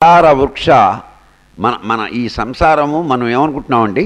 సంసార వృక్ష మన మన ఈ సంసారము మనం ఏమనుకుంటున్నామండి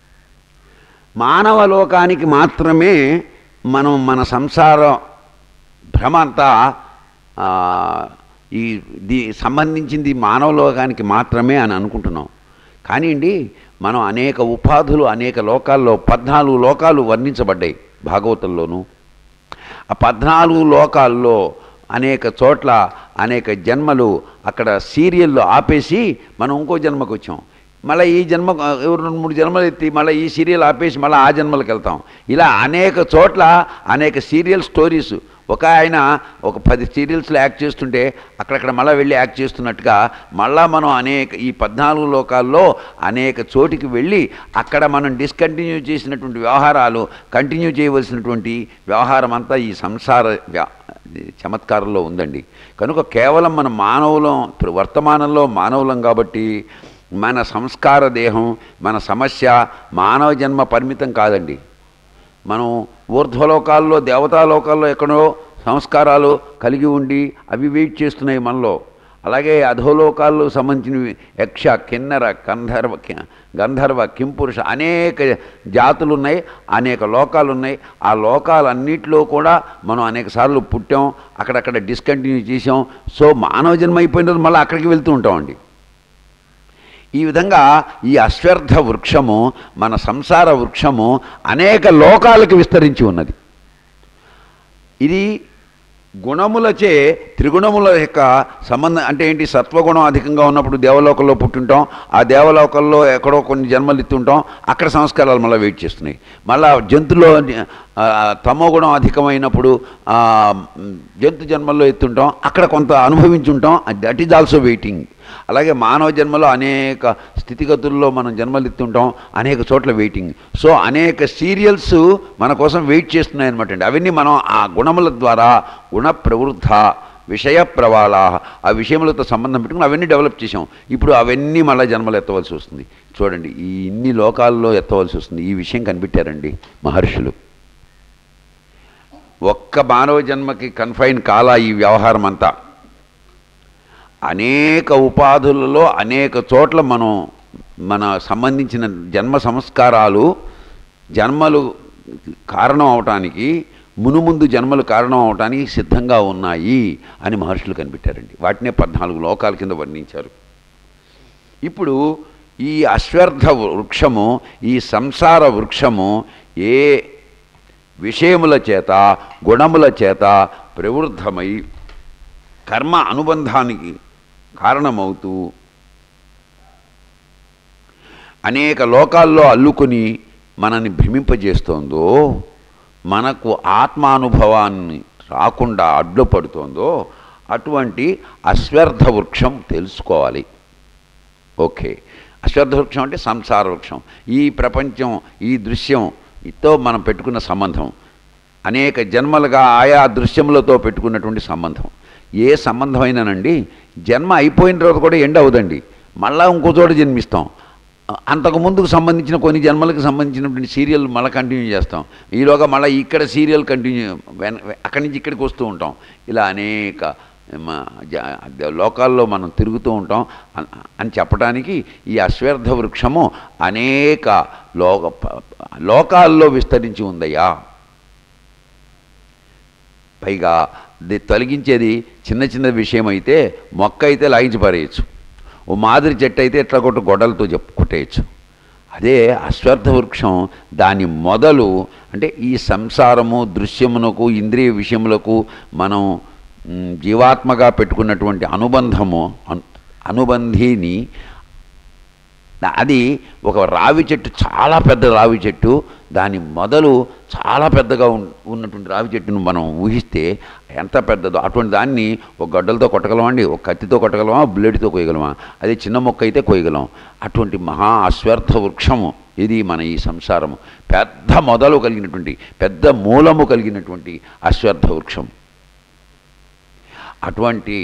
మానవ లోకానికి మాత్రమే మనం మన సంసార భ్రమ అంతా ఆ, ఈ దీ సంబంధించింది మానవ లోకానికి మాత్రమే అని అనుకుంటున్నాం కానీ అండి మనం అనేక ఉపాధులు అనేక లోకాల్లో పద్నాలుగు లోకాలు వర్ణించబడ్డాయి భాగవతంలోనూ ఆ పద్నాలుగు లోకాల్లో అనేక చోట్ల అనేక జన్మలు అక్కడ సీరియల్లో ఆపేసి మనం ఇంకో జన్మకు వచ్చాం మళ్ళీ ఈ జన్మ ఎవరు రెండు మూడు జన్మలు ఎత్తి మళ్ళీ ఈ సీరియల్ ఆపేసి మళ్ళీ ఆ జన్మలకు వెళ్తాం ఇలా అనేక చోట్ల అనేక సీరియల్ స్టోరీస్ ఒక ఆయన ఒక పది సీరియల్స్లో యాక్ట్ చేస్తుంటే అక్కడక్కడ మళ్ళీ వెళ్ళి యాక్ట్ చేస్తున్నట్టుగా మళ్ళా మనం అనేక ఈ పద్నాలుగు లోకాల్లో అనేక చోటికి వెళ్ళి అక్కడ మనం డిస్కంటిన్యూ చేసినటువంటి వ్యవహారాలు కంటిన్యూ చేయవలసినటువంటి వ్యవహారం అంతా ఈ సంసార వ్యా ఇది చమత్కారంలో ఉందండి కనుక కేవలం మన మానవులం ఇప్పుడు వర్తమానంలో మానవులం కాబట్టి మన సంస్కార దేహం మన సమస్య మానవ జన్మ పరిమితం కాదండి మనం ఊర్ధ్వలోకాల్లో దేవతాలోకాల్లో ఎక్కడో సంస్కారాలు కలిగి ఉండి అవి వెయిట్ చేస్తున్నాయి మనలో అలాగే అధోలోకాల్లో సంబంధించినవి యక్ష కిన్నర గంధర్వ కి- గంధర్వ కింపురుష అనేక జాతులు ఉన్నాయి అనేక లోకాలు ఉన్నాయి ఆ లోకాలన్నిటిలో కూడా మనం అనేక సార్లు పుట్టాం అక్కడక్కడ డిస్కంటిన్యూ చేసాం సో మానవ జన్మ అయిపోయిన తర్వాత మళ్ళీ అక్కడికి వెళ్తూ ఉంటామండి ఈ విధంగా ఈ అశ్వర్థ వృక్షము మన సంసార వృక్షము అనేక లోకాలకు విస్తరించి ఉన్నది ఇది గుణములచే త్రిగుణముల యొక్క సంబంధం అంటే ఏంటి సత్వగుణం అధికంగా ఉన్నప్పుడు దేవలోకంలో పుట్టుంటాం ఆ దేవలోకంలో ఎక్కడో కొన్ని జన్మలు ఎత్తుంటాం అక్కడ సంస్కారాలు మళ్ళీ వెయిట్ చేస్తున్నాయి మళ్ళా జంతులో ఆ, తమో గుణం అధికమైనప్పుడు ఆ, జంతు జన్మల్లో ఎత్తుంటాం అక్కడ కొంత అనుభవించుంటాం దట్ ఈజ్ ఆల్సో వెయిటింగ్ అలాగే మానవ జన్మలో అనేక స్థితిగతుల్లో మనం జన్మలు ఎత్తుంటాం అనేక చోట్ల వెయిటింగ్ సో అనేక సీరియల్స్ మన కోసం వెయిట్ చేస్తున్నాయి అనమాట అండి అవన్నీ మనం ఆ గుణముల ద్వారా గుణ ప్రవృద్ధ విషయ ప్రవాళ ఆ విషయములతో సంబంధం పెట్టుకుని అవన్నీ డెవలప్ చేసాం ఇప్పుడు అవన్నీ మళ్ళీ జన్మలు ఎత్తవలసి వస్తుంది చూడండి ఈ ఇన్ని లోకాల్లో ఎత్తవలసి వస్తుంది ఈ విషయం కనిపెట్టారండి మహర్షులు ఒక్క మానవ జన్మకి కన్ఫైన్ కాలా ఈ వ్యవహారం అంతా అనేక ఉపాధులలో అనేక చోట్ల మనం మన సంబంధించిన జన్మ సంస్కారాలు జన్మలు కారణం అవటానికి మునుముందు జన్మలు కారణం అవటానికి సిద్ధంగా ఉన్నాయి అని మహర్షులు కనిపెట్టారండి వాటినే పద్నాలుగు లోకాల కింద వర్ణించారు ఇప్పుడు ఈ అశ్వర్థ వృక్షము ఈ సంసార వృక్షము ఏ విషయముల చేత గుణముల చేత ప్రవృద్ధమై కర్మ అనుబంధానికి కారణమవుతూ అనేక లోకాల్లో అల్లుకొని మనని భ్రమింపజేస్తోందో మనకు ఆత్మానుభవాన్ని రాకుండా అడ్డుపడుతోందో అటువంటి అశ్వర్థ వృక్షం తెలుసుకోవాలి ఓకే అశ్వర్థ వృక్షం అంటే సంసార వృక్షం ఈ ప్రపంచం ఈ దృశ్యం తో మనం పెట్టుకున్న సంబంధం అనేక జన్మలుగా ఆయా దృశ్యములతో పెట్టుకున్నటువంటి సంబంధం ఏ సంబంధమైనానండి జన్మ అయిపోయిన తర్వాత కూడా ఎండ్ అవదండి మళ్ళా ఇంకో చోట జన్మిస్తాం అంతకు ముందుకు సంబంధించిన కొన్ని జన్మలకు సంబంధించినటువంటి సీరియల్ మళ్ళీ కంటిన్యూ చేస్తాం ఈలోగా మళ్ళీ ఇక్కడ సీరియల్ కంటిన్యూ వెన- అక్కడి నుంచి ఇక్కడికి వస్తూ ఉంటాం ఇలా అనేక మ- జ- లోకాల్లో మనం తిరుగుతూ ఉంటాం అన్- అని చెప్పడానికి ఈ అశ్వర్థ వృక్షము అనేక లోక ప- లోకాల్లో విస్తరించి ఉందయ్యా పైగా ఇది తొలగించేది చిన్న చిన్న విషయం అయితే మొక్క అయితే లాగించి పారేయచ్చు ఓ మాదిరి చెట్టు అయితే ఎట్లా కొట్టు గొడ్డలతో చెప్పు కొట్టేయచ్చు అదే అశ్వర్థ వృక్షం దాని మొదలు అంటే ఈ సంసారము దృశ్యమునకు ఇంద్రియ విషయములకు మనం మ్, జీవాత్మగా పెట్టుకున్నటువంటి అనుబంధము అను- అనుబంధిని అది ఒక రావి చెట్టు చాలా పెద్ద రావి చెట్టు దాని మొదలు చాలా పెద్దగా ఉన్- ఉన్నటువంటి రావి చెట్టును మనం ఊహిస్తే ఎంత పెద్దదో అటువంటి దాన్ని ఒక గడ్డలతో కొట్టగలమా అండి ఒక కత్తితో కొట్టగలమా బ్లేడ్తో కోయగలమా అదే చిన్న మొక్క అయితే కోయగలం అటువంటి మహా అశ్వర్థ వృక్షము ఇది మన ఈ సంసారము పెద్ద మొదలు కలిగినటువంటి పెద్ద మూలము కలిగినటువంటి అశ్వర్థ వృక్షం అటువంటి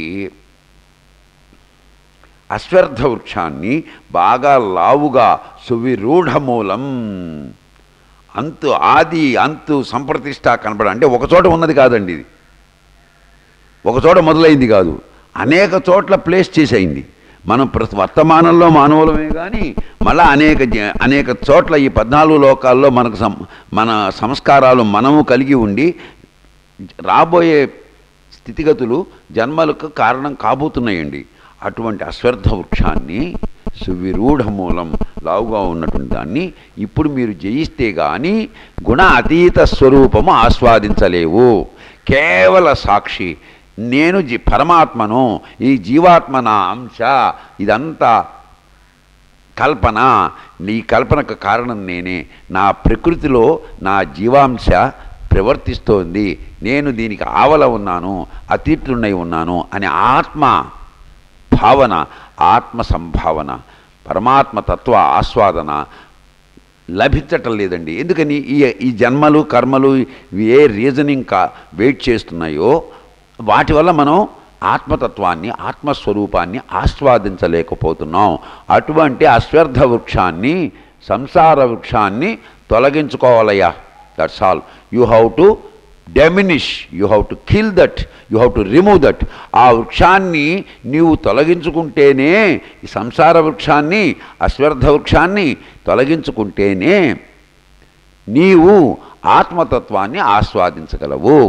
అశ్వర్థ వృక్షాన్ని బాగా లావుగా సువిరూఢమూలం అంతు ఆది అంతు సంప్రతిష్ట కనపడ అంటే ఒక చోట ఉన్నది కాదండి ఇది ఒక చోట మొదలైంది కాదు అనేక చోట్ల ప్లేస్ చేసేయింది మనం ప్రతి వర్తమానంలో మానవులమే కానీ మళ్ళా అనేక జ- అనేక చోట్ల ఈ పద్నాలుగు లోకాల్లో మనకు సం మన సంస్కారాలు మనము కలిగి ఉండి రాబోయే స్థితిగతులు జన్మలకు కారణం కాబోతున్నాయండి అటువంటి అశ్వర్థ వృక్షాన్ని సువిరూఢ మూలం లావుగా ఉన్నటువంటి దాన్ని ఇప్పుడు మీరు జయిస్తే గాని గుణ అతీత స్వరూపము ఆస్వాదించలేవు కేవల సాక్షి నేను జీ పరమాత్మను ఈ జీవాత్మ నా అంశ ఇదంతా కల్పన ఈ కల్పనకు కారణం నేనే నా ప్రకృతిలో నా జీవాంశ ప్రవర్తిస్తోంది నేను దీనికి ఆవల ఉన్నాను అతీతున్నై ఉన్నాను అనే ఆత్మ భావన ఆత్మ సంభావన పరమాత్మ తత్వ ఆస్వాదన లభించటం లేదండి ఎందుకని ఈ ఈ జన్మలు కర్మలు ఇవి ఏ రీజనింగ్ కా వెయిట్ చేస్తున్నాయో వాటి వల్ల మనం ఆత్మతత్వాన్ని ఆత్మస్వరూపాన్ని ఆస్వాదించలేకపోతున్నాం అటువంటి అశ్వర్థ వృక్షాన్ని సంసార వృక్షాన్ని తొలగించుకోవాలయ్యా that's all you have to diminish you have to kill that you have to remove that ఆ వృక్షాన్ని నీవు తొలగించుకుంటేనే ఈ సంసార వృక్షాన్ని అశ్వర్థ వృక్షాన్ని తొలగించుకుంటేనే నీవు ఆత్మతత్వాన్ని ఆస్వాదించగలవు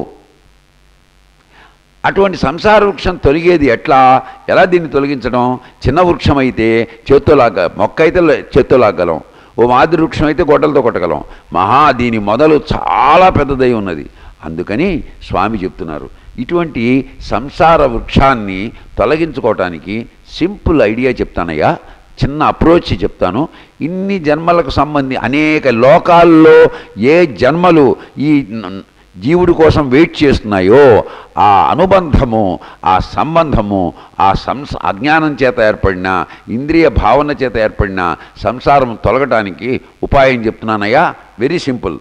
అటువంటి సంసార వృక్షం తొలగేది ఎట్లా ఎలా దీన్ని తొలగించడం చిన్న వృక్షం అయితే చేత్తో లాగ మొక్క అయితే లే- చేత్తో లాగలం ఓ మాదిరి వృక్షం అయితే గొడ్డలతో కొట్టగలం మహా దీని మొదలు చాలా పెద్దదై ఉన్నది అందుకని స్వామి చెప్తున్నారు ఇటువంటి సంసార వృక్షాన్ని తొలగించుకోవటానికి సింపుల్ ఐడియా చెప్తానయ్యా చిన్న అప్రోచ్ చెప్తాను ఇన్ని జన్మలకు సంబంధి అనేక లోకాల్లో ఏ జన్మలు ఈ న- జీవుడి కోసం వెయిట్ చేస్తున్నాయో ఆ అనుబంధము ఆ సంబంధము ఆ సంస అజ్ఞానం చేత ఏర్పడిన ఇంద్రియ భావన చేత ఏర్పడిన సంసారం తొలగటానికి ఉపాయం చెప్తున్నానయ్యా వెరీ సింపుల్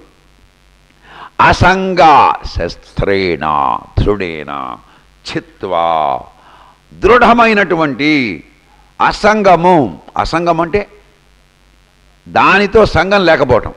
అసంగ శస్త్రేణ దృఢేన చిత్వా దృఢమైనటువంటి అసంగము అసంగం అంటే దానితో సంఘం లేకపోవటం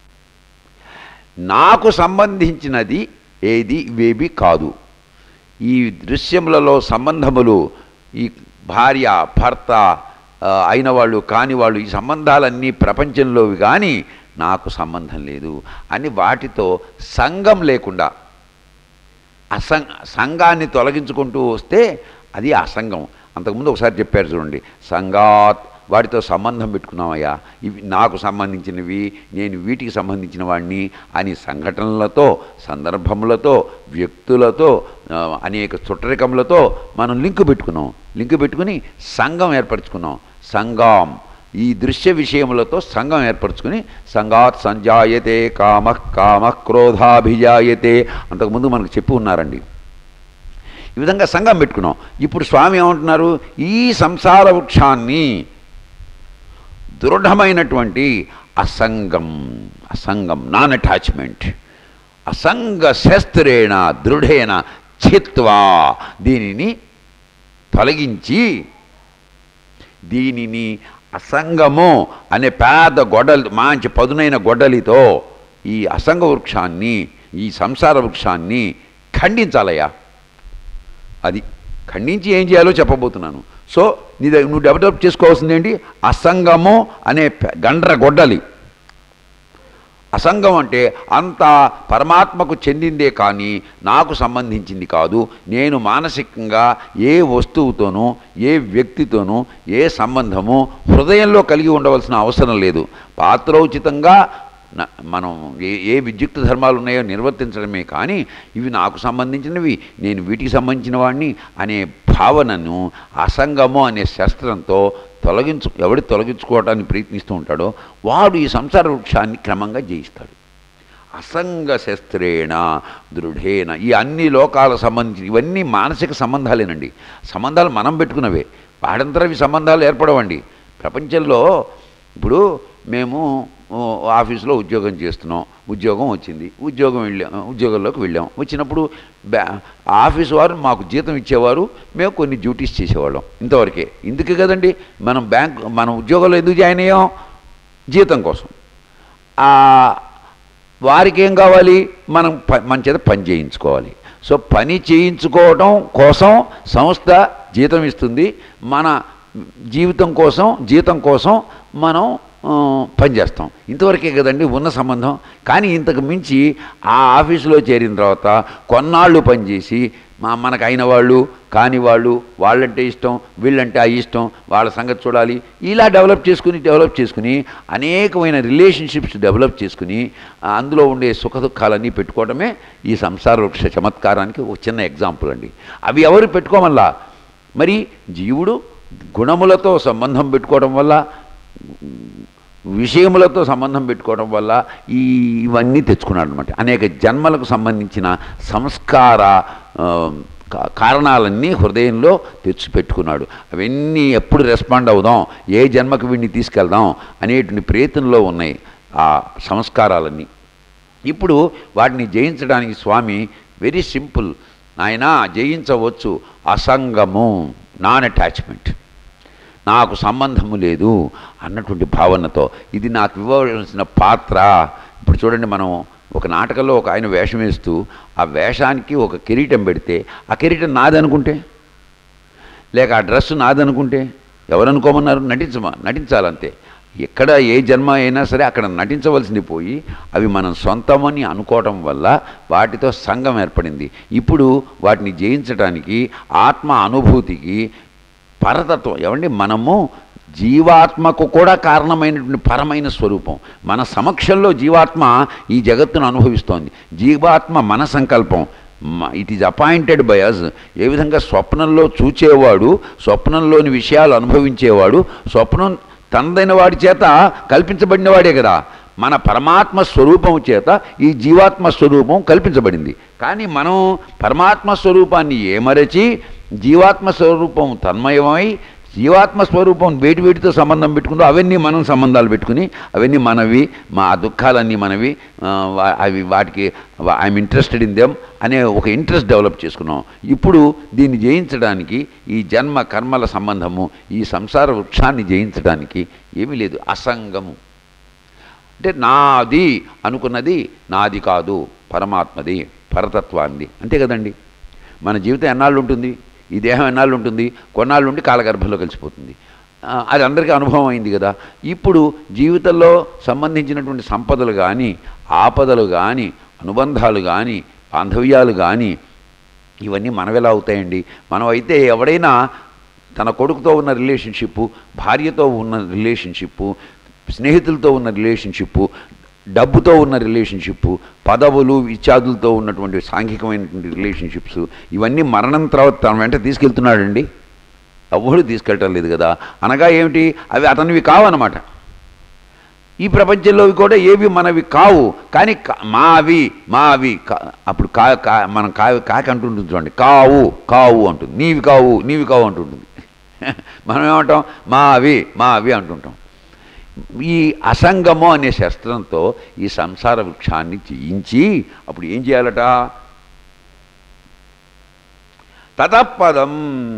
నాకు సంబంధించినది ఏది ఇవేవి కాదు ఈ దృశ్యములలో సంబంధములు ఈ భార్య భర్త ఆ, అయిన వాళ్ళు కాని వాళ్ళు ఈ సంబంధాలన్నీ ప్రపంచంలోవి కానీ నాకు సంబంధం లేదు అని వాటితో సంఘం లేకుండా అసం సంఘాన్ని తొలగించుకుంటూ వస్తే అది అసంగం అంతకుముందు ఒకసారి చెప్పారు చూడండి సంఘాత్ వాటితో సంబంధం పెట్టుకున్నామయ్యా ఇవి నాకు సంబంధించినవి నేను వీటికి సంబంధించిన వాడిని అని సంఘటనలతో సందర్భములతో వ్యక్తులతో ఆ, అనేక చుట్టరికములతో మనం లింకు పెట్టుకున్నాం లింకు పెట్టుకుని సంఘం ఏర్పరచుకున్నాం సంఘం ఈ దృశ్య విషయములతో సంఘం ఏర్పరచుకుని సంఘాత్ సంజాయతే కామ కామ క్రోధాభిజాయతే అంతకుముందు మనకు చెప్పి ఉన్నారండి ఈ విధంగా సంఘం పెట్టుకున్నాం ఇప్పుడు స్వామి ఏమంటున్నారు ఈ సంసార వృక్షాన్ని దృఢమైనటువంటి అసంగం అసంగం నాన్ అటాచ్మెంట్ అసంగ శస్త్రేణ దృఢేన చిత్వా దీనిని తొలగించి దీనిని అసంగము అనే పెద్ద గొడ్డలి మంచి పదునైన గొడ్డలితో ఈ అసంగ వృక్షాన్ని ఈ సంసార వృక్షాన్ని ఖండించాలయ్యా అది ఖండించి ఏం చేయాలో చెప్పబోతున్నాను సో నీ దగ్గర నువ్వు డెవలప్ చేసుకోవాల్సింది ఏంటి అసంగము అనే పె- గండ్ర గొడ్డలి అసంగం అంటే అంత పరమాత్మకు చెందిందే కానీ నాకు సంబంధించింది కాదు నేను మానసికంగా ఏ వస్తువుతోనూ ఏ వ్యక్తితోనూ ఏ సంబంధము హృదయంలో కలిగి ఉండవలసిన అవసరం లేదు పాత్రోచితంగా న- మనం ఏ ఏ విద్యుక్త ధర్మాలు ఉన్నాయో నిర్వర్తించడమే కానీ ఇవి నాకు సంబంధించినవి నేను వీటికి సంబంధించిన వాడిని అనే భావనను అసంగము అనే శస్త్రంతో తొలగించు ఎవడు తొలగించుకోవడానికి ప్రయత్నిస్తూ ఉంటాడో వాడు ఈ సంసార వృక్షాన్ని క్రమంగా జయిస్తాడు అసంగ శస్త్రేణ దృఢేన ఈ అన్ని లోకాలకు సంబంధించి ఇవన్నీ మానసిక సంబంధాలేనండి సంబంధాలు మనం పెట్టుకున్నవే వాడంతరం ఈ సంబంధాలు ఏర్పడవండి ప్రపంచంలో ఇప్పుడు మేము ఓ, ఆఫీసులో ఉద్యోగం చేస్తున్నాం ఉద్యోగం వచ్చింది ఉద్యోగం వెళ్ళాం ఉద్యోగంలోకి వెళ్ళాం వచ్చినప్పుడు బ్యా ఆఫీసు వారు మాకు జీతం ఇచ్చేవారు మేము కొన్ని డ్యూటీస్ చేసేవాళ్ళం ఇంతవరకే ఇందుకే కదండి మనం బ్యాంక్ మనం ఉద్యోగంలో ఎందుకు జాయిన్ అయ్యాం జీతం కోసం ఆ వారికి ఏం కావాలి మనం ప- మన చేత పని చేయించుకోవాలి సో పని చేయించుకోవడం కోసం సంస్థ జీతం ఇస్తుంది మన జీవితం కోసం జీతం కోసం మనం ఆ, పనిచేస్తాం ఇంతవరకే కదండి ఉన్న సంబంధం కానీ ఇంతకు మించి ఆ ఆఫీసులో చేరిన తర్వాత కొన్నాళ్ళు పనిచేసి మా మనకు అయిన వాళ్ళు కాని వాళ్ళు వాళ్ళంటే ఇష్టం వీళ్ళంటే ఆ ఇష్టం వాళ్ళ సంగతి చూడాలి ఇలా డెవలప్ చేసుకుని డెవలప్ చేసుకుని అనేకమైన రిలేషన్షిప్స్ డెవలప్ చేసుకుని ఆ, అందులో ఉండే సుఖ దుఃఖాలన్నీ పెట్టుకోవడమే ఈ సంసార వృక్ష చమత్కారానికి ఒక చిన్న ఎగ్జాంపుల్ అండి అవి ఎవరు పెట్టుకోమల్లా మరి జీవుడు గుణములతో సంబంధం పెట్టుకోవడం వల్ల విషయములతో సంబంధం పెట్టుకోవడం వల్ల ఈ ఇవన్నీ తెచ్చుకున్నాడు అనమాట అనేక జన్మలకు సంబంధించిన సంస్కార ఆ, కా- కారణాలన్నీ హృదయంలో తెచ్చిపెట్టుకున్నాడు అవన్నీ ఎప్పుడు రెస్పాండ్ అవుదాం ఏ జన్మకు వీడిని తీసుకెళ్దాం అనేటువంటి ప్రయత్నంలో ఉన్నాయి ఆ సంస్కారాలన్నీ ఇప్పుడు వాటిని జయించడానికి స్వామి వెరీ సింపుల్ నాయన జయించవచ్చు అసంగము నాన్ అటాచ్మెంట్ నాకు సంబంధము లేదు అన్నటువంటి భావనతో ఇది నాకు ఇవ్వవలసిన పాత్ర ఇప్పుడు చూడండి మనం ఒక నాటకంలో ఒక ఆయన వేషం వేస్తూ ఆ వేషానికి ఒక కిరీటం పెడితే ఆ కిరీటం నాదనుకుంటే లేక ఆ డ్రెస్ నాదనుకుంటే ఎవరనుకోమన్నారు నటించమా నటించాలంతే ఎక్కడ ఏ జన్మ అయినా సరే అక్కడ నటించవలసింది పోయి అవి మనం సొంతమని అనుకోవటం వల్ల వాటితో సంఘం ఏర్పడింది ఇప్పుడు వాటిని జయించడానికి ఆత్మ అనుభూతికి పరతత్వం ఏమండి మనము జీవాత్మకు కూడా కారణమైనటువంటి పరమైన స్వరూపం మన సమక్షంలో జీవాత్మ ఈ జగత్తును అనుభవిస్తోంది జీవాత్మ మన సంకల్పం it is appointed by us ఏ విధంగా స్వప్నంలో చూచేవాడు స్వప్నంలోని విషయాలు అనుభవించేవాడు స్వప్నం తనదైన వాడి చేత కల్పించబడినవాడే కదా మన పరమాత్మ స్వరూపం చేత ఈ జీవాత్మ స్వరూపం కల్పించబడింది కానీ మనం పరమాత్మ స్వరూపాన్ని ఏమరచి జీవాత్మ స్వరూపం తన్మయమై జీవాత్మ స్వరూపం వేటి వేటితో సంబంధం పెట్టుకుందో అవన్నీ మనం సంబంధాలు పెట్టుకుని అవన్నీ మనవి మా దుఃఖాలన్నీ మనవి ఆ, వా- అవి వాటికి ఐఎమ్ ఇంట్రెస్టెడ్ ఇన్ దెమ్ అనే ఒక ఇంట్రెస్ట్ డెవలప్ చేసుకున్నాం ఇప్పుడు దీన్ని జయించడానికి ఈ జన్మ కర్మల సంబంధము ఈ సంసార వృక్షాన్ని జయించడానికి ఏమీ లేదు అసంగము అంటే నాది అనుకున్నది నాది కాదు పరమాత్మది పరతత్వాన్ని అంతే కదండి మన జీవితం ఎన్నాళ్ళు ఉంటుంది ఈ దేహం ఎన్నాళ్ళు ఉంటుంది కొన్నాళ్ళు ఉండి కాలగర్భంలో కలిసిపోతుంది ఆ, అది అందరికీ అనుభవం అయింది కదా ఇప్పుడు జీవితంలో సంబంధించినటువంటి సంపదలు కానీ ఆపదలు కానీ అనుబంధాలు కానీ బాంధవ్యాలు కానీ ఇవన్నీ మనవెలా అవుతాయండి మనం అయితే ఎవడైనా తన కొడుకుతో ఉన్న రిలేషన్షిప్ భార్యతో ఉన్న రిలేషన్షిప్ స్నేహితులతో ఉన్న రిలేషన్షిప్ డబ్బుతో ఉన్న రిలేషన్షిప్ పదవులు ఇత్యాదులతో ఉన్నటువంటి సాంఘికమైనటువంటి రిలేషన్షిప్స్ ఇవన్నీ మరణం తర్వాత తన వెంట తీసుకెళ్తున్నాడండి ఎవడు తీసుకెళ్ళటం లేదు కదా అనగా ఏమిటి అవి అతనివి కావన్నమాట ఈ ప్రపంచంలో కూడా ఏవి మనవి కావు కానీ కా- మావి మావి కా- అప్పుడు కా కా మనం కా కాకి అంటుంటుంది చూడండి కావు కావు అంటుంది నీవి కావు నీవి కావు అంటుంటుంది మనం ఏమంటాం మావి మావి అంటుంటాం ఈ అసంగము అనే శస్త్రంతో ఈ సంసార వృక్షాన్ని జయించి అప్పుడు ఏం చేయాలట తతపదం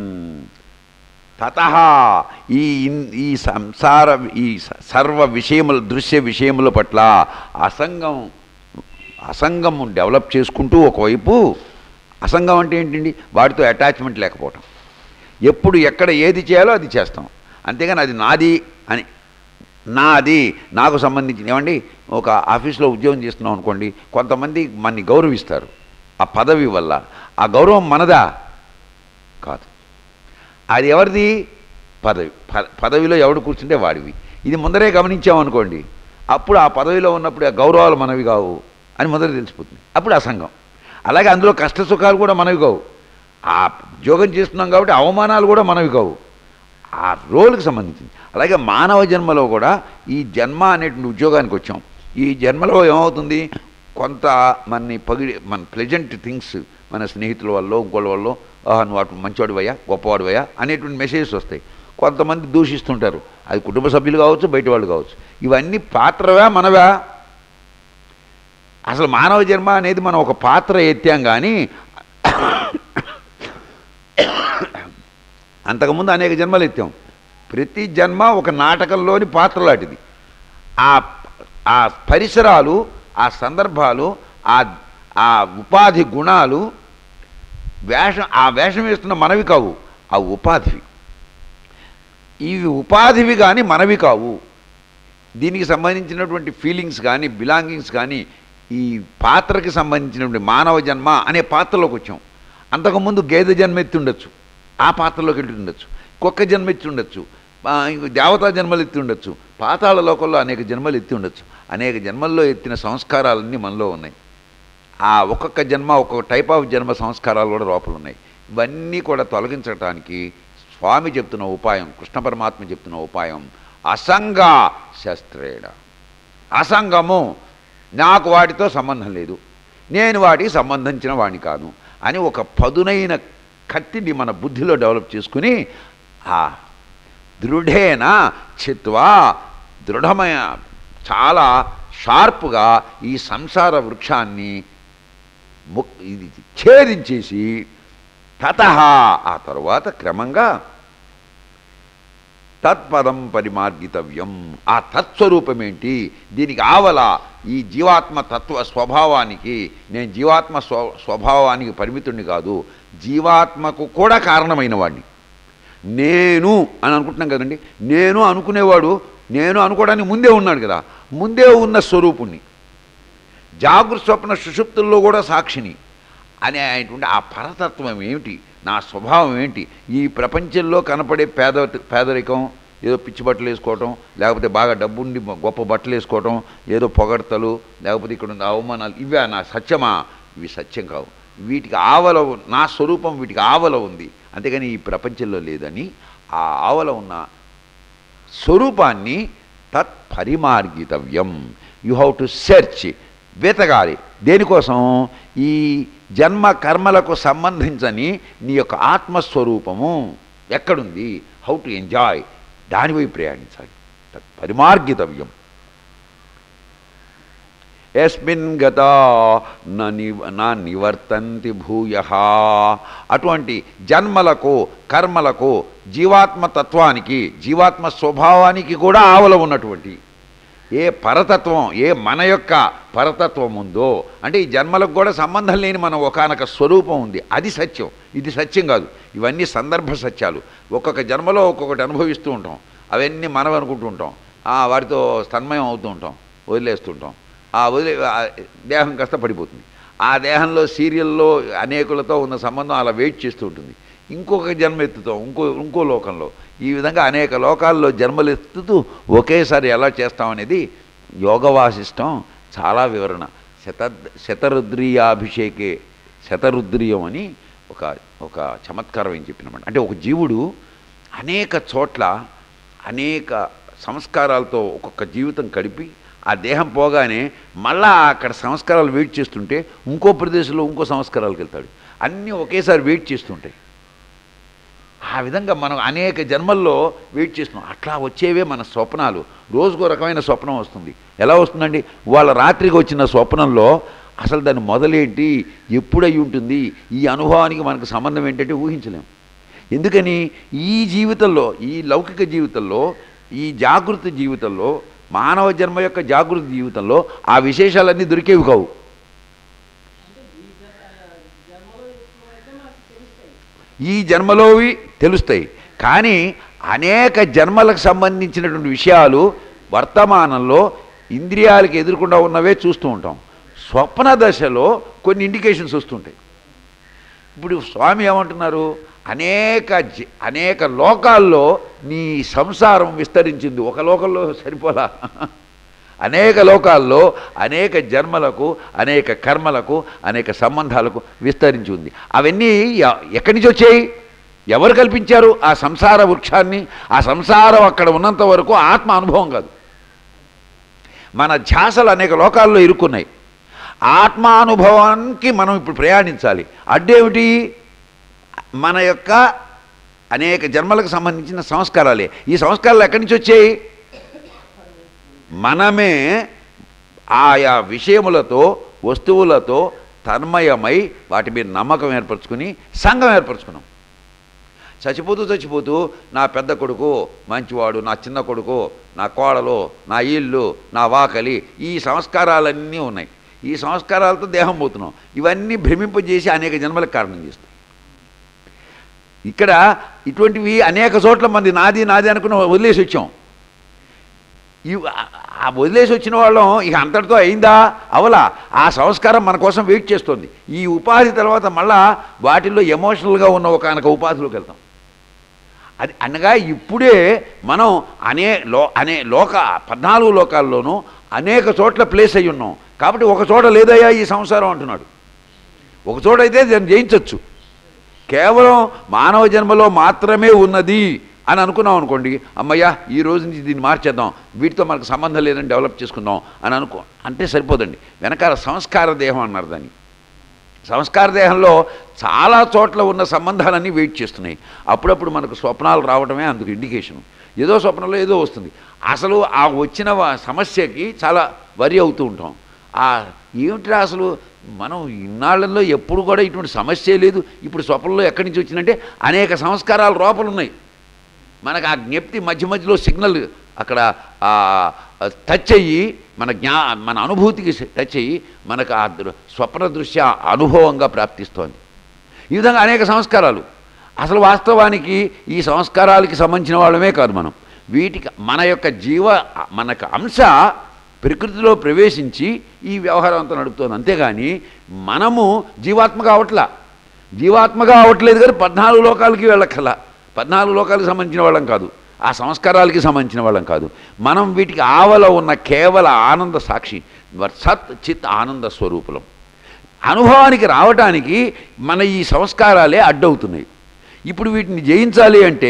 తత ఈ ఇన్- ఈ సంసార ఈ స- సర్వ విషయముల దృశ్య విషయముల పట్ల అసంగం అసంగం డెవలప్ చేసుకుంటూ ఒకవైపు అసంగం అంటే ఏంటండి వాటితో అటాచ్మెంట్ లేకపోవటం ఎప్పుడు ఎక్కడ ఏది చేయాలో అది చేస్తాం అంతేగాని అది నాది అని నాది నాకు సంబంధించిన ఏమండి ఒక ఆఫీస్లో ఉద్యోగం చేస్తున్నాం అనుకోండి కొంతమంది మనని గౌరవిస్తారు ఆ పదవి వల్ల ఆ గౌరవం మనదా కాదు అది ఎవరిది పదవి ప- పదవిలో ఎవడు కూర్చుంటే వాడివి ఇది ముందరే గమనించామనుకోండి అప్పుడు ఆ పదవిలో ఉన్నప్పుడు ఆ గౌరవాలు మనవి కావు అని ముందర తెలిసిపోతుంది అప్పుడు అసంగం అలాగే అందులో కష్ట సుఖాలు కూడా మనవి కావు ఆ ఉద్యోగం చేస్తున్నాం కాబట్టి అవమానాలు కూడా మనవి కావు ఆ రోల్కి సంబంధించింది అలాగే మానవ జన్మలో కూడా ఈ జన్మ అనేటువంటి ఉద్యోగానికి వచ్చాం ఈ జన్మలో ఏమవుతుంది కొంత మనని పగిడి మన ప్లెజెంట్ థింగ్స్ మన స్నేహితుల వల్ల ఇంకోళ్ళ వల్ల "ఆహా, నువ్వు అటు మంచివాడివయ్యా గొప్పవాడివయ్యా అనేటువంటి మెసేజెస్ వస్తాయి కొంతమంది దూషిస్తుంటారు అది కుటుంబ సభ్యులు కావచ్చు బయట వాళ్ళు కావచ్చు ఇవన్నీ పాత్రవా మనవా అసలు మానవ జన్మ అనేది మనం ఒక పాత్ర ఎత్తాం కానీ అంతకుముందు అనేక జన్మలు ఎత్తాం ప్రతి జన్మ ఒక నాటకంలోని పాత్ర లాంటిది ఆ ఆ పరిసరాలు ఆ సందర్భాలు ఆ ఆ ఉపాధి గుణాలు వేషం ఆ వేషం వేస్తున్న మనవి కావు ఆ ఉపాధివి ఇవి ఉపాధివి కానీ మనవి కావు దీనికి సంబంధించినటువంటి ఫీలింగ్స్ కానీ బిలాంగింగ్స్ కానీ ఈ పాత్రకి సంబంధించినటువంటి మానవ జన్మ అనే పాత్రలోకి వచ్చాం అంతకుముందు గేదె జన్మ ఎత్తి ఉండొచ్చు ఆ పాత్రలోకి వెళ్ళి ఉండొచ్చు కుక్క జన్మ ఎత్తి ఉండొచ్చు ఆ, ఇంకో దేవతా జన్మలు ఎత్తి ఉండొచ్చు పాతాళ లోకంలో అనేక జన్మలు ఎత్తి ఉండొచ్చు అనేక జన్మల్లో ఎత్తిన సంస్కారాలన్నీ మనలో ఉన్నాయి ఆ ఒక్కొక్క జన్మ ఒక్కొక్క టైప్ ఆఫ్ జన్మ సంస్కారాలు కూడా లోపల ఉన్నాయి ఇవన్నీ కూడా తొలగించడానికి స్వామి చెప్తున్న ఉపాయం కృష్ణ పరమాత్మ చెప్తున్న ఉపాయం అసంగ శస్త్రేణ అసంగము నాకు వాటితో సంబంధం లేదు నేను వాటికి సంబంధించిన వాడిని కాను అని ఒక పదునైన కత్తిని మన బుద్ధిలో డెవలప్ చేసుకుని ఆ దృఢేన చిత్వా దృఢమైన చాలా షార్ప్గా ఈ సంసార వృక్షాన్ని ముక్ ఇది ఛేదించేసి తత ఆ తరువాత క్రమంగా తత్పదం పరిమార్గితవ్యం ఆ తత్స్వరూపం ఏంటి దీనికి ఆవల ఈ జీవాత్మ తత్వ స్వభావానికి నేను జీవాత్మ స్వ స్వభావానికి పరిమితుడిని కాదు జీవాత్మకు కూడా కారణమైన వాడిని నేను అని అనుకుంటున్నాం కదండి నేను అనుకునేవాడు నేను అనుకోవడానికి ముందే ఉన్నాడు కదా ముందే ఉన్న స్వరూపుణ్ణి జాగృత స్వప్న సుషుప్తుల్లో కూడా సాక్షిని అనే అనేటువంటి ఆ పరతత్వం ఏమిటి నా స్వభావం ఏంటి ఈ ప్రపంచంలో కనపడే పేద పేదరికం ఏదో పిచ్చి బట్టలు వేసుకోవటం లేకపోతే బాగా డబ్బుండి గొప్ప బట్టలు వేసుకోవటం ఏదో పొగడతలు లేకపోతే ఇక్కడ ఉన్న అవమానాలు ఇవే నా సత్యమా ఇవి సత్యం కావు వీటికి ఆవల ఉ- నా స్వరూపం వీటికి ఆవల ఉంది అంతేగాని ఈ ప్రపంచంలో లేదని ఆ ఆవల ఉన్న స్వరూపాన్ని తత్ పరిమార్గితవ్యం యు హౌ టు సెర్చ్ వెతగాలి దేనికోసం ఈ జన్మ కర్మలకు సంబంధించని నీ యొక్క ఆత్మస్వరూపము ఎక్కడుంది హౌ టు ఎంజాయ్ దానిపై ప్రయాణించాలి తత్ పరిమార్గితవ్యం ఎస్మిన్ గత న నివ- నా నివర్తంతి భూయ అటువంటి జన్మలకు కర్మలకు జీవాత్మ తత్వానికి జీవాత్మ స్వభావానికి కూడా ఆవల ఉన్నటువంటి ఏ పరతత్వం ఏ మన యొక్క పరతత్వం ఉందో అంటే ఈ జన్మలకు కూడా సంబంధం లేని మన ఒకనొక స్వరూపం ఉంది అది సత్యం ఇది సత్యం కాదు ఇవన్నీ సందర్భ సత్యాలు ఒక్కొక్క జన్మలో ఒక్కొక్కటి అనుభవిస్తూ ఉంటాం అవన్నీ మనం అనుకుంటూ ఉంటాం ఆ, వాటితో తన్మయం అవుతూ ఉంటాం వదిలేస్తుంటాం ఆ వదిలే ఆ దేహం కాస్త పడిపోతుంది ఆ దేహంలో సీరియల్లో అనేకులతో ఉన్న సంబంధం అలా వెయిట్ చేస్తూ ఉంటుంది ఇంకొక జన్మ ఎత్తుతాం ఇంకో ఇంకో లోకంలో ఈ విధంగా అనేక లోకాల్లో జన్మలు ఎత్తుతూ ఒకేసారి ఎలా చేస్తామనేది యోగ వాసిష్టం చాలా వివరణ శత శతరుద్రీయాభిషేకే శతరుద్రీయం అని ఒక ఒక చమత్కారం ఏం చెప్పినమాట అంటే ఒక జీవుడు అనేక చోట్ల అనేక సంస్కారాలతో ఒక్కొక్క జీవితం గడిపి ఆ దేహం పోగానే మళ్ళా అక్కడ సంస్కారాలు వెయిట్ చేస్తుంటే ఇంకో ప్రదేశంలో ఇంకో సంస్కారాలకు వెళ్తాడు అన్నీ ఒకేసారి వెయిట్ చేస్తుంటాయి ఆ విధంగా మనం అనేక జన్మల్లో వెయిట్ చేస్తున్నాం అట్లా వచ్చేవే మన స్వప్నాలు రోజుకో రకమైన స్వప్నం వస్తుంది ఎలా వస్తుందండి వాళ్ళ రాత్రికి వచ్చిన స్వప్నంలో అసలు దాని మొదలేంటి ఎప్పుడై ఉంటుంది ఈ అనుభవానికి మనకు సంబంధం ఏంటంటే ఊహించలేం ఎందుకని ఈ జీవితంలో ఈ లౌకిక జీవితంలో ఈ జాగృతి జీవితంలో మానవ జన్మ యొక్క జాగృతి జీవితంలో ఆ విశేషాలన్నీ దొరికేవి కావు ఈ జన్మలోవి తెలుస్తాయి కానీ అనేక జన్మలకు సంబంధించినటువంటి విషయాలు వర్తమానంలో ఇంద్రియాలకు ఎదురకుండా ఉన్నవే చూస్తూ ఉంటాం స్వప్న దశలో కొన్ని ఇండికేషన్స్ వస్తుంటాయి ఇప్పుడు స్వామి ఏమంటున్నారు అనేక జ- అనేక లోకాల్లో నీ సంసారం విస్తరించింది ఒక లోకంలో సరిపోలా అనేక లోకాల్లో అనేక జన్మలకు అనేక కర్మలకు అనేక సంబంధాలకు విస్తరించి ఉంది అవన్నీ ఎ- ఎక్కడి నుంచి వచ్చాయి ఎవరు కల్పించారు ఆ సంసార వృక్షాన్ని ఆ సంసారం అక్కడ ఉన్నంత వరకు ఆత్మ అనుభవం కాదు మన ధ్యాసలు అనేక లోకాల్లో ఇరుక్కున్నాయి ఆత్మానుభవానికి మనం ఇప్పుడు ప్రయాణించాలి అడ్డేమిటి మన యొక్క అనేక జన్మలకు సంబంధించిన సంస్కారాలే ఈ సంస్కారాలు ఎక్కడి నుంచి వచ్చాయి మనమే ఆయా విషయములతో వస్తువులతో తన్మయమై వాటి మీద నమ్మకం ఏర్పరచుకుని సంఘం ఏర్పరచుకున్నాం చచ్చిపోతూ చచ్చిపోతూ నా పెద్ద కొడుకు మంచివాడు నా చిన్న కొడుకు నా కోడలు నా ఇల్లు నా వాకలి ఈ సంస్కారాలన్నీ ఉన్నాయి ఈ సంస్కారాలతో దేహం పోతున్నాం ఇవన్నీ భ్రమింపజేసి అనేక జన్మలకు కారణం చేస్తాయి ఇక్కడ ఇటువంటివి అనేక చోట్ల మంది నాది నాది అనుకుని వదిలేసి వచ్చాం ఈ ఆ వదిలేసి వచ్చిన వాళ్ళం ఇక అంతటితో అయిందా అవలా ఆ సంస్కారం మన కోసం వెయిట్ చేస్తుంది ఈ ఉపాధి తర్వాత మళ్ళా వాటిల్లో ఎమోషనల్గా ఉన్న ఒక కనుక ఉపాధిలోకి వెళ్తాం అది అనగా ఇప్పుడే మనం అనే లో అనే లోక పద్నాలుగు లోకాల్లోనూ అనేక చోట్ల ప్లేస్ అయి ఉన్నాం కాబట్టి ఒక చోట లేదయ్యా ఈ సంసారం అంటున్నాడు ఒక చోట అయితే దాన్ని జయించవచ్చు కేవలం మానవ జన్మలో మాత్రమే ఉన్నది అని అనుకున్నాం అనుకోండి అమ్మయ్య ఈ రోజు నుంచి దీన్ని మార్చేద్దాం వీటితో మనకు సంబంధం లేదని డెవలప్ చేసుకుందాం అని అనుకో అంటే సరిపోదండి వెనకాల సంస్కార దేహం అన్నారు దాన్ని సంస్కార దేహంలో చాలా చోట్ల ఉన్న సంబంధాలన్నీ వెయిట్ చేస్తున్నాయి అప్పుడప్పుడు మనకు స్వప్నాలు రావడమే అందుకు ఇండికేషన్ ఏదో స్వప్నంలో ఏదో వస్తుంది అసలు ఆ వచ్చిన వ- సమస్యకి చాలా వరి అవుతూ ఉంటాం ఆ ఏమిట్రా అసలు మనం ఇన్నాళ్ళల్లో ఎప్పుడు కూడా ఇటువంటి సమస్య లేదు ఇప్పుడు స్వప్నంలో ఎక్కడి నుంచి వచ్చిందంటే అనేక సంస్కారాలు లోపల ఉన్నాయి మనకు ఆ జ్ఞప్తి మధ్య మధ్యలో సిగ్నల్ అక్కడ ఆ, ఆ టచ్ అయ్యి మన జ్ఞా మన అనుభూతికి టచ్ అయ్యి మనకు ఆ దృ- స్వప్న దృశ్య అనుభవంగా ప్రాప్తిస్తోంది ఈ విధంగా అనేక సంస్కారాలు అసలు వాస్తవానికి ఈ సంస్కారాలకి సంబంధించిన వాళ్ళమే కాదు మనం వీటికి మన యొక్క జీవ మనకు అంశ ప్రకృతిలో ప్రవేశించి ఈ వ్యవహారం అంతా నడుపుతోంది అంతేగాని మనము జీవాత్మగా అవట్లా జీవాత్మగా అవట్లేదు కానీ పద్నాలుగు లోకాలకి వెళ్ళక్కర్లా పద్నాలుగు లోకాలకు సంబంధించిన వాళ్ళం కాదు ఆ సంస్కారాలకి సంబంధించిన వాళ్ళం కాదు మనం వీటికి ఆవల ఉన్న కేవల ఆనంద సాక్షి సత్ చిత్ ఆనంద స్వరూపులం అనుభవానికి రావటానికి మన ఈ సంస్కారాలే అడ్డవుతున్నాయి ఇప్పుడు వీటిని జయించాలి అంటే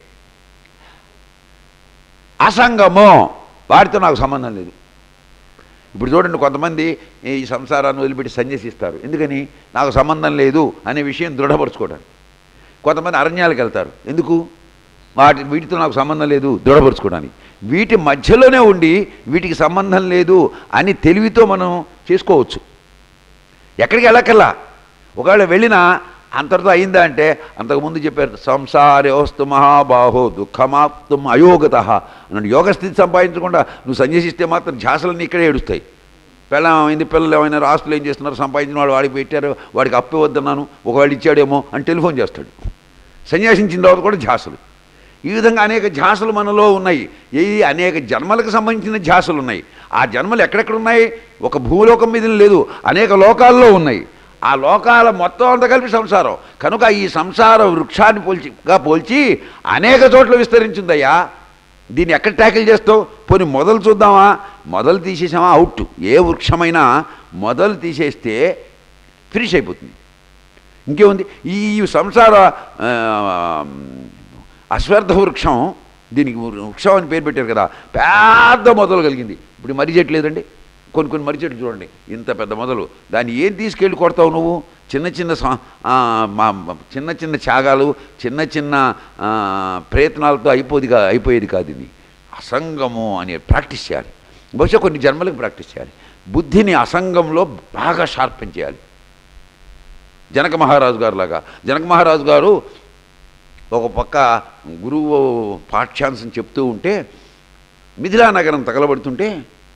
అసంగమో వాటితో నాకు సంబంధం లేదు ఇప్పుడు చూడండి కొంతమంది ఈ సంసారాన్ని వదిలిపెట్టి సన్యసిస్తారు ఎందుకని నాకు సంబంధం లేదు అనే విషయం దృఢపరచుకోవడానికి కొంతమంది అరణ్యాలకు వెళ్తారు ఎందుకు వాటి వీటితో నాకు సంబంధం లేదు దృఢపరచుకోవడానికి వీటి మధ్యలోనే ఉండి వీటికి సంబంధం లేదు అని తెలివితో మనం చేసుకోవచ్చు ఎక్కడికి వెళ్ళక్కర్లా ఒకవేళ వెళ్ళినా అంతటితో అయిందా అంటే అంతకుముందు చెప్పారు సంసారోస్తు మహాబాహో దుఃఖమాప్తం అయోగత అన్నాడు యోగ స్థితి సంపాదించకుండా నువ్వు సన్యసిస్తే మాత్రం ఝాసలన్నీ ఇక్కడే ఏడుస్తాయి పిల్లలు ఏమైంది పిల్లలు ఏమైనా రాష్ట్రాలు ఏం చేస్తున్నారు సంపాదించిన వాళ్ళు వాడికి పెట్టారు వాడికి అప్పు ఇవ్వద్దన్నాను ఒకవేళ ఇచ్చాడేమో అని టెలిఫోన్ చేస్తాడు సన్యాసించిన తర్వాత కూడా ఝాసలు ఈ విధంగా అనేక ఝాసలు మనలో ఉన్నాయి ఈ అనేక జన్మలకు సంబంధించిన ఝాసలు ఉన్నాయి ఆ జన్మలు ఎక్కడెక్కడ ఉన్నాయి ఒక భూలోకం మీద లేదు అనేక లోకాల్లో ఉన్నాయి ఆ లోకాల మొత్తం అంతా కలిపి సంసారం కనుక ఈ సంసార వృక్షాన్ని పోల్చిగా పోల్చి అనేక చోట్ల విస్తరించిందయ్యా దీన్ని ఎక్కడ ట్యాకిల్ చేస్తావు పోనీ మొదలు చూద్దామా మొదలు తీసేసామా అవుట్ ఏ వృక్షమైనా మొదలు తీసేస్తే ఫినిష్ అయిపోతుంది ఇంకేముంది ఈ సంసార ఆ, అశ్వర్థ వృక్షం దీనికి వృక్షం అని పేరు పెట్టారు కదా పెద్ద మొదలు కలిగింది ఇప్పుడు మర్రి చెట్లు లేదండి కొన్ని కొన్ని మర్రి చెట్లు చూడండి ఇంత పెద్ద మొదలు దాన్ని ఏం తీసుకెళ్ళి కొడతావు నువ్వు చిన్న చిన్న సా- ఆ, మా- మా- చిన్న చిన్న త్యాగాలు చిన్న చిన్న ఆ, ప్రయత్నాలతో అయిపోది కా అయిపోయేది కాదు ఇది అసంగము అనే ప్రాక్టీస్ చేయాలి బహుశా కొన్ని జన్మలకు ప్రాక్టీస్ చేయాలి బుద్ధిని అసంగంలో బాగా షార్పెన్ చేయాలి జనక మహారాజు గారు లాగా జనక మహారాజు గారు ఒక పక్క గురువు పాఠ్యాంశం చెప్తూ ఉంటే మిథిలా నగరం తగలబడుతుంటే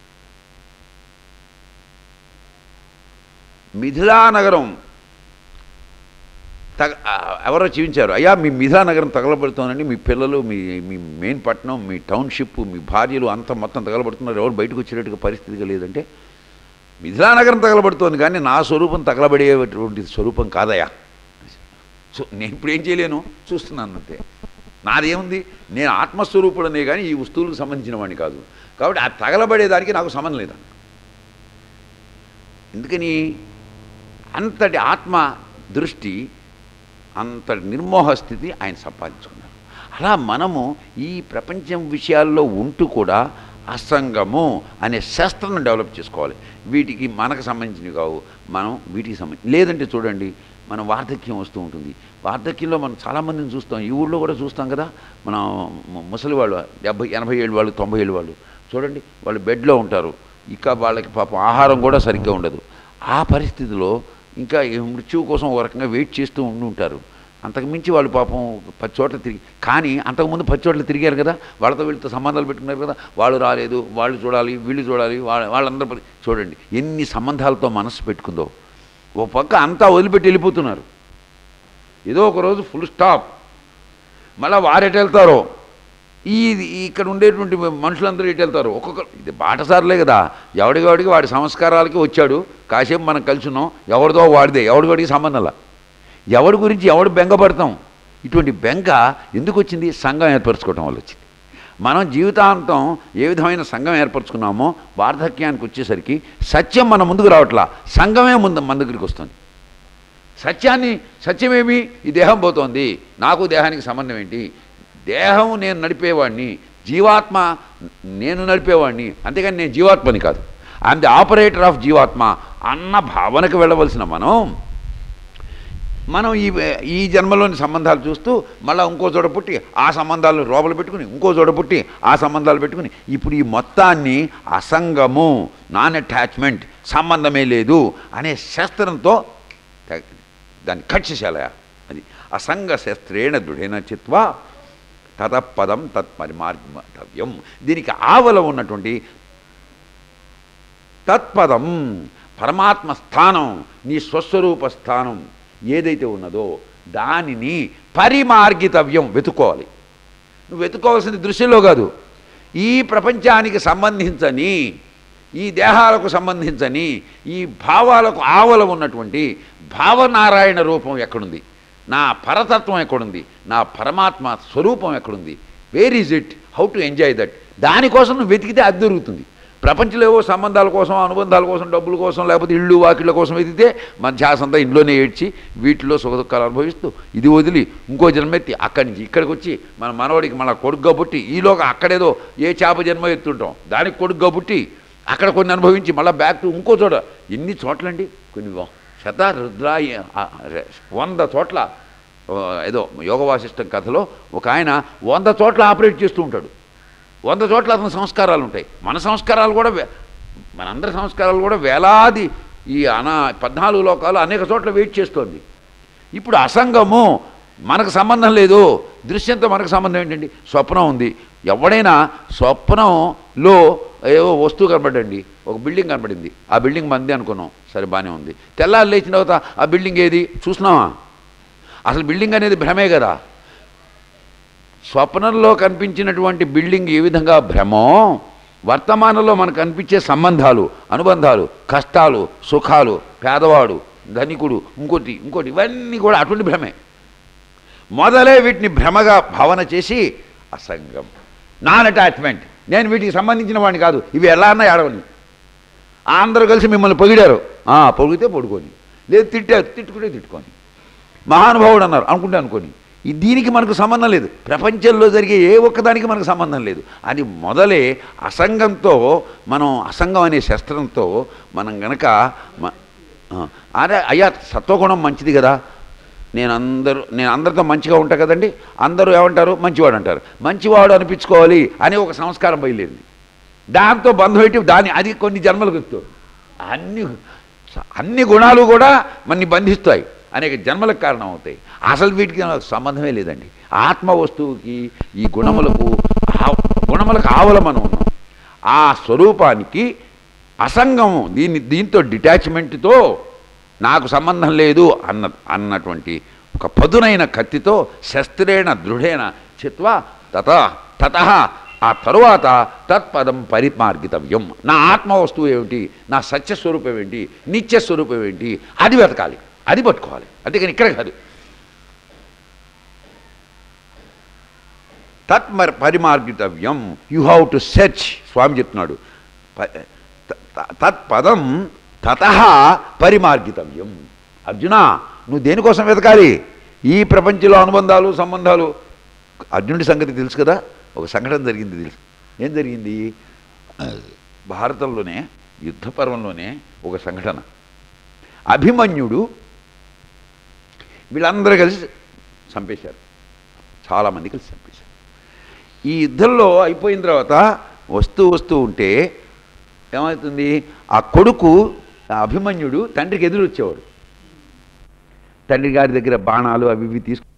మిథిలా నగరం తగ ఆ, ఎవరో జీవించారు అయ్యా మీ మిథిలా నగరం తగలబడుతోందండి మీ పిల్లలు మీ మీ మెయిన్ పట్టణం మీ టౌన్షిప్ మీ భార్యలు అంతా మొత్తం తగలబడుతున్నారు ఎవరు బయటకు వచ్చేటట్టుగా పరిస్థితిగా లేదంటే మిథిలా నగరం తగలబడుతోంది కానీ నా స్వరూపం తగలబడేటువంటి స్వరూపం కాదయా సో నేను ఇప్పుడు ఏం చేయలేను చూస్తున్నాను అంతే నాదేముంది నేను ఆత్మస్వరూపుడనే కానీ ఈ వస్తువులకు సంబంధించిన వాడిని కాదు కాబట్టి ఆ తగలబడేదానికి నాకు సంబంధం లేదు ఎందుకని అంతటి ఆత్మ దృష్టి అంతటి నిర్మోహ స్థితి ఆయన సంపాదించుకున్నారు అలా మనము ఈ ప్రపంచం విషయాల్లో ఉంటూ కూడా అసంగము అనే శాస్త్రం డెవలప్ చేసుకోవాలి వీటికి మనకు సంబంధించినవి కావు మనం వీటికి సంబంధించి లేదంటే చూడండి మన వార్ధక్యం వస్తూ ఉంటుంది వార్ధక్యంలో మనం చాలామందిని చూస్తాం ఈ ఊళ్ళో కూడా చూస్తాం కదా మనం ము- ముసలి వాళ్ళు డెబ్బై ఎనభై ఏళ్ళు వాళ్ళు తొంభై ఏళ్ళు వాళ్ళు చూడండి వాళ్ళు బెడ్లో ఉంటారు ఇక వాళ్ళకి పాపం ఆహారం కూడా సరిగ్గా ఉండదు ఆ పరిస్థితిలో ఇంకా ఈ మృత్యువు కోసం ఒక రకంగా వెయిట్ చేస్తూ ఉండి ఉంటారు అంతకు మించి వాళ్ళు పాపం పది చోట్ల తిరిగి కానీ అంతకుముందు పది చోట్ల తిరిగారు కదా వాళ్ళతో వీళ్ళతో సంబంధాలు పెట్టుకున్నారు కదా వాళ్ళు రాలేదు వాళ్ళు చూడాలి వీళ్ళు చూడాలి వాళ్ళ వాళ్ళందరూ పరి- చూడండి ఎన్ని సంబంధాలతో మనసు పెట్టుకుందో ఓ పక్క అంతా వదిలిపెట్టి వెళ్ళిపోతున్నారు ఏదో ఒక రోజు ఫుల్ స్టాప్ మళ్ళీ వారు ఎటు వెళ్తారో ఈ ఇక్కడ ఉండేటువంటి మనుషులందరూ ఎటు వెళ్తారు ఒక్కొక్క ఇది బాటసారులే కదా ఎవడికి వాడికి వాడి సంస్కారాలకి వచ్చాడు కాసేపు మనం కలిసి ఉన్నాం ఎవరిదో వాడిదే ఎవడి వాడికి సంబంధంలా ఎవడి గురించి ఎవడు బెంగపడతాం ఇటువంటి బెంగ ఎందుకు వచ్చింది సంఘం ఏర్పరచుకోవటం వల్ల వచ్చింది మనం జీవితాంతం ఏ విధమైన సంఘం ఏర్పరచుకున్నామో వార్ధక్యానికి వచ్చేసరికి సత్యం మన ముందుకు రావట్లా సంఘమే ముందు మన దగ్గరికి వస్తుంది సత్యాన్ని సత్యమేమి ఈ దేహం పోతోంది నాకు దేహానికి సంబంధం ఏంటి దేహం నేను నడిపేవాడిని జీవాత్మ నేను నడిపేవాడిని అంతేగాని నేను జీవాత్మని కాదు ఐఎమ్ ది ఆపరేటర్ ఆఫ్ జీవాత్మ అన్న భావనకు వెళ్ళవలసిన మనం మనం ఈ ఈ జన్మలోని సంబంధాలు చూస్తూ మళ్ళీ ఇంకో చోట పుట్టి ఆ సంబంధాలను లోపల పెట్టుకుని ఇంకో చోట పుట్టి ఆ సంబంధాలు పెట్టుకుని ఇప్పుడు ఈ మొత్తాన్ని అసంగము నాన్ అటాచ్మెంట్ సంబంధమే లేదు అనే శాస్త్రంతో త- దాన్ని కట్ చేసేయాలి అది అసంగ శస్త్రేణ దృఢేన చిత్వా తతపదం తత్పరిమార్గవ్యం దీనికి ఆవల ఉన్నటువంటి తత్పదం పరమాత్మ స్థానం నీ స్వస్వరూప స్థానం ఏదైతే ఉన్నదో దానిని పరిమార్గితవ్యం వెతుక్కోవాలి నువ్వు వెతుక్కోవాల్సింది దృశ్యంలో కాదు ఈ ప్రపంచానికి సంబంధించని ఈ దేహాలకు సంబంధించని ఈ భావాలకు ఆవల ఉన్నటువంటి భావనారాయణ రూపం ఎక్కడుంది నా పరతత్వం ఎక్కడుంది నా పరమాత్మ స్వరూపం ఎక్కడుంది where is it how to enjoy that దానికోసం నువ్వు వెతికితే అది దొరుకుతుంది ప్రపంచంలో ఏవో సంబంధాల కోసం అనుబంధాల కోసం డబ్బుల కోసం లేకపోతే ఇళ్ళు వాకిళ్ళ కోసం వెతికితే మన ధ్యాస అంతా ఇంట్లోనే ఏడ్చి వీటిలో సుఖ దుఃఖాలు అనుభవిస్తూ ఇది వదిలి ఇంకో జన్మెత్తి అక్కడి నుంచి ఇక్కడికి వచ్చి మన మనవడికి మన కొడుకుగా పుట్టి ఈలోగా అక్కడేదో ఏ చేప జన్మ ఎత్తుంటాం దానికి కొడుకుగా పుట్టి అక్కడ కొన్ని అనుభవించి మళ్ళీ బ్యాక్ టు ఇంకో చోట ఎన్ని చోట్లండి కొన్ని వ- శత రుద్రాయ ఆ, రె- వంద చోట్ల ఆ, ఏదో యోగ వాసిష్టం కథలో ఒక ఆయన వంద చోట్ల ఆపరేట్ చేస్తూ ఉంటాడు వంద చోట్ల అతని సంస్కారాలు ఉంటాయి మన సంస్కారాలు కూడా వే- మనందరి సంస్కారాలు కూడా వేలాది ఈ అనా పద్నాలుగు లోకాలు అనేక చోట్ల వెయిట్ చేస్తోంది ఇప్పుడు అసంగము మనకు సంబంధం లేదు దృశ్యంతో మనకు సంబంధం ఏంటండి స్వప్నం ఉంది ఎవడైనా స్వప్నంలో ఏవో వస్తువు కనబడండి ఒక బిల్డింగ్ కనబడింది ఆ బిల్డింగ్ మంది అనుకున్నాం సరే బాగానే ఉంది తెల్లారి లేచిన తర్వాత ఆ బిల్డింగ్ ఏది చూసినావా అసలు బిల్డింగ్ అనేది భ్రమే కదా స్వప్నంలో కనిపించినటువంటి బిల్డింగ్ ఏ విధంగా భ్రమో వర్తమానంలో మనకు కనిపించే సంబంధాలు అనుబంధాలు కష్టాలు సుఖాలు పేదవాడు ధనికుడు ఇంకోటి ఇంకోటి ఇవన్నీ కూడా అటువంటి భ్రమే మొదలే వీటిని భ్రమగా భావన చేసి అసంగం నాన్ అటాచ్మెంట్ నేను వీటికి సంబంధించిన వాడిని కాదు ఇవి ఎలా అన్నా ఏడవని అందరూ కలిసి మిమ్మల్ని పొగిడారు ఆ, పొగిడితే పొడుకొని లేదు తిట్టారు తిట్టుకుంటే తిట్టుకొని మహానుభావుడు అన్నారు అనుకుంటే అనుకోని ఈ దీనికి మనకు సంబంధం లేదు ప్రపంచంలో జరిగే ఏ ఒక్కదానికి మనకు సంబంధం లేదు అది మొదలే అసంగంతో మనం అసంగం అనే శస్త్రంతో మనం గనక మ- ఆ, అరే అయ్యా సత్వగుణం మంచిది కదా నేను అందరూ నేను అందరితో మంచిగా ఉంటా కదండి అందరూ ఏమంటారు మంచివాడు అంటారు మంచివాడు అనిపించుకోవాలి అనే ఒక సంస్కారం బయలుదేరింది దాంతో బంధం పెట్టి దాన్ని అది కొన్ని జన్మలకు ఎక్కుతారు అన్ని అన్ని గుణాలు కూడా మనని బంధిస్తాయి అనేక జన్మలకు కారణం అవుతాయి అసలు వీటికి నాకు సంబంధమే లేదండి ఆత్మ వస్తువుకి ఈ గుణములకు ఆ- గుణములకు ఆవల మనం ఉన్నాం ఆ స్వరూపానికి అసంగము దీన్ని దీంతో డిటాచ్మెంట్తో నాకు సంబంధం లేదు అన్న అన్నటువంటి ఒక పదునైన కత్తితో శస్త్రేణ దృఢేన చిత్వా తత తత ఆ తరువాత తత్పదం పరిమార్గితవ్యం నా ఆత్మ వస్తువు ఏమిటి నా సత్యస్వరూపం ఏంటి నిత్యస్వరూపం ఏంటి అది వెతకాలి అది పట్టుకోవాలి అంతేకాని ఇక్కడ కాదు తత్మర్ పరిమార్గితవ్యం యు హ్యావ్ టు సెర్చ్ స్వామి చెప్తున్నాడు ప- త- త- తత్పదం తత పరిమార్గితవ్యం అర్జున నువ్వు దేనికోసం వెతకాలి ఈ ప్రపంచంలో అనుబంధాలు సంబంధాలు అర్జునుడి సంగతి తెలుసు కదా ఒక సంఘటన జరిగింది తెలుసు ఏం జరిగింది భారతంలోనే యుద్ధ పర్వంలోనే ఒక సంఘటన అభిమన్యుడు వీళ్ళందరూ కలిసి చంపేశారు చాలామంది కలిసి చంపేశారు ఈ యుద్ధంలో అయిపోయిన తర్వాత వస్తూ వస్తూ ఉంటే ఏమవుతుంది ఆ కొడుకు ఆ అభిమన్యుడు తండ్రికి ఎదురు వచ్చేవాడు తండ్రి గారి దగ్గర బాణాలు అవి ఇవి తీసుకు